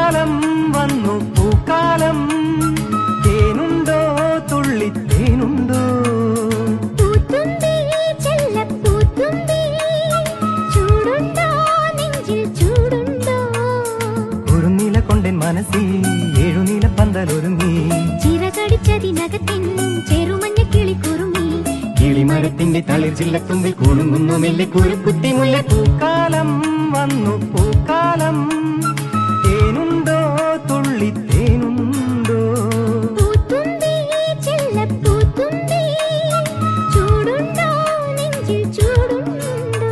പൂക്കാലം വന്നു പൂക്കാലം തേനുണ്ടോ തുള്ളി തേനുണ്ടോ പൂത്തുമ്പി ചെല്ലപ്പൂത്തുമ്പി ചൂടുണ്ടോ നെഞ്ചിൽ ചൂടുണ്ടോ ഒരു നില കൊണ്ടൻ മനസ്സിൽ ഏഴുനില പന്തലൊരുങ്ങി ചിറകടിച്ചതിനകത്തിൻ ചെറുമഞ്ഞ കിളി കുറുമി കിളിമരത്തിന്റെ തളിർ ചില്ലത്തുമ്പിൽ കുണുങ്ങുന്നു മെല്ലെ കുരുക്കുത്തി മുല്ല പൂക്കാലം വന്നു പൂക്കാലം തേനുണ്ടോ തുള്ളി തേനുണ്ടോ പൂത്തുമ്പി ചെല്ലപ്പൂത്തുമ്പി ചൂടുണ്ടോ നെഞ്ചിൽ ചൂടുണ്ടോ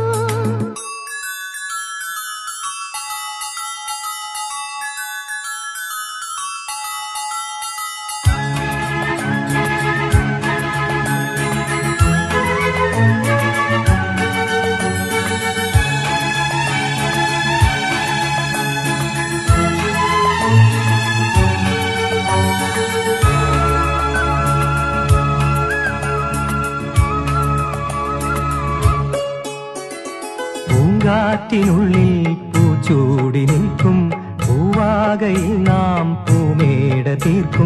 പൂങ്കാറ്റിനുള്ളിൽ പൂച്ചൂടി നിൽക്കും പൂവാകയിൽ നാം പൂമേട തീർക്കും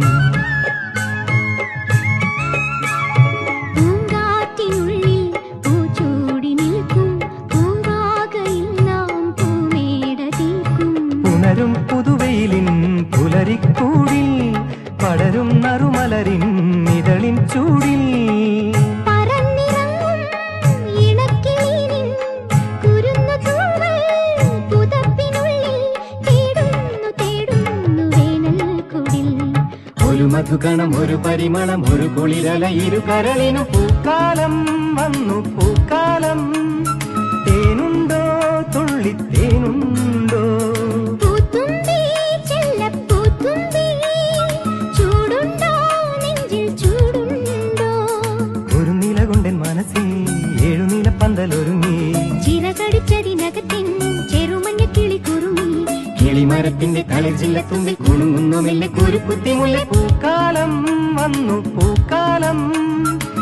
പൂങ്കാറ്റിനുള്ളിൽ പൂച്ചൂടി നിൽക്കും പൂവാകയിൽ നാം പൂമേട തീർക്കും പുണരും പുതുവെയിലിൻ പുലരിക്കൂടിൽ പടരും നറുമലരിൻ ഇതളിൻ ചൂടിൽ പറന്നിറങ്ങും ഇണക്കിളിനിൻ കുരുന്നു തൂവൽ പുതപ്പിനുള്ളിൽ തേടുന്നു തേടുന്നു വേനൽക്കുടിൽ ഒരു മധുകണം ഒരു പരിമളം ഒരു കുളിരല ഇരു കരളിനു പൂക്കാലം വന്നു പൂക്കാലം തേനുണ്ടോ തുള്ളി തേനുണ്ടോ പൂത്തുമ്പി ചെല്ലപ്പൂത്തുമ്പി ചൂടുണ്ടോ നെഞ്ചിൽ ചൂടുണ്ടോ ഒരു നില കൊണ്ടൻ മനസ്സിൽ ഏഴുനില പന്തലൊരുങ്ങി ചിറകടിച്ചതിനകത്തിൻ ചെറുമഞ്ഞ കിളി കുറുമി കിളിമരത്തിന്റെ തളിർ ചില്ലത്തുമ്പിൽ കുണുങ്ങുന്നു മെല്ലെ കുരുക്കുത്തി മുല്ല പൂക്കാലം വന്നു പൂക്കാലം